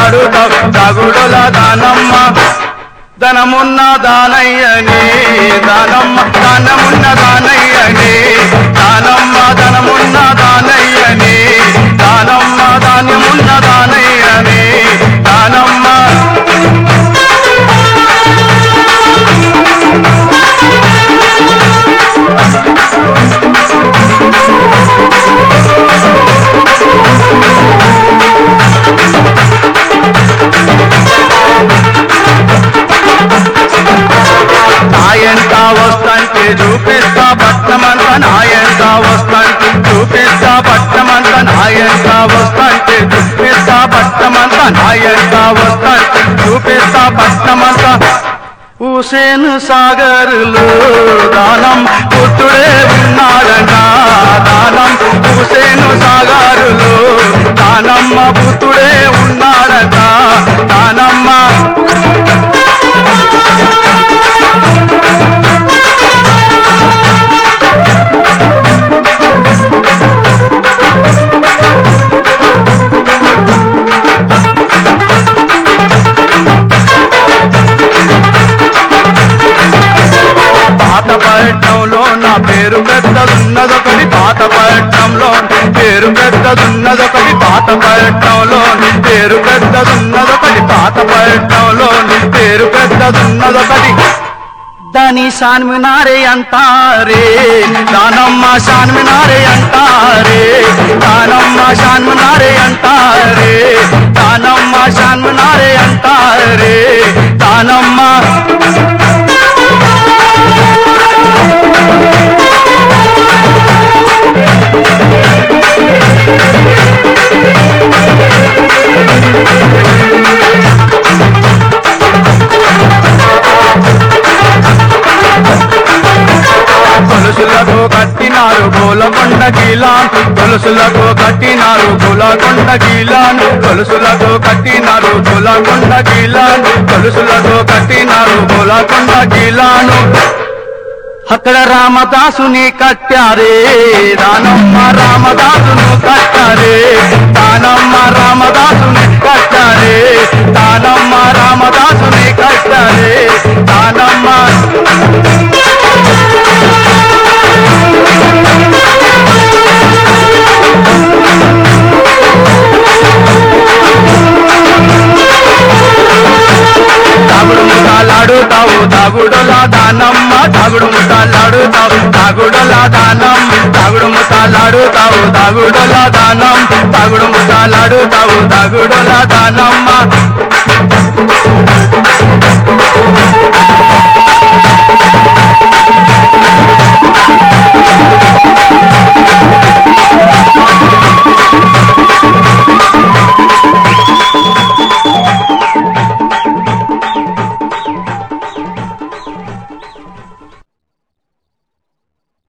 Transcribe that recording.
ముఠాలాడుతావు తాగుడుల దానమ్మ ధనమున్న దానయ్యని దానమ్మ దానమున్న దానయ్యని దానమ్మ ధనమున్న దానయ్యని దానమ్మ ధాన్యమున్న దానయ్యని దానమ్మ నాయంట వస్తంటే చూపిస్తా పట్నమంతా నాయంట వస్తంటే చూపిస్తా పట్నమంతా నాయంట వస్తంటే చూపిస్తా పట్నమంతా నాయంట వస్తంటే చూపిస్తా పట్నమంతా హుసేన్ సాగర్లో దానం పుత్రుడే ఉన్నాడంట దానం హుసేన్ సాగర్లో దానమ్మ పుత్రుడే ఉన్నాడట దానమ్మ పాతపట్నంలో నా పేరు పెద్దదున్నదొకటి పాతపట్నంలో పేరు పెద్దదున్నదొకటి పాతపట్నంలో పేరు పెద్దదున్నదొకటి పాతపట్నంలో పేరు పెద్దదున్నదొకటి దాని షాన్మినారే అంటారే దానమ్మ షాన్మినారే అంటారే దానమ్మ షాన్మినారే అంటారే దానమ్మ షాన్మినారే అంటారే దానమ్మ గొలుసులకు కట్టినారు గోలకొండ గీలాన్ గొలుసులకు కట్టినారు గోలకొండ గీలాన్ గొలుసులకు కట్టినారు గోలకొండ గీలాన్ గొలుసులకు కట్టినారు గోలకొండ గీలాను అక్కడ రామదాసుని కట్టారే దానమ్మ రామదాసును కట్టారే దానమ్మ రామదాసుని కట్టారే దానమ్మ రామదాసుని కట్టారే దానమ్మ తాగుడు ముఠాలాడుతావు తాగుడులా దానమ్మ తాగుడు ముఠాలాడుతావు తాగుడులా దానం తాగుడు ముఠాలాడుతావు తాగుడులా దానం తాగుడు ముఠాలాడుతావు తాగుడులా దానమ్మ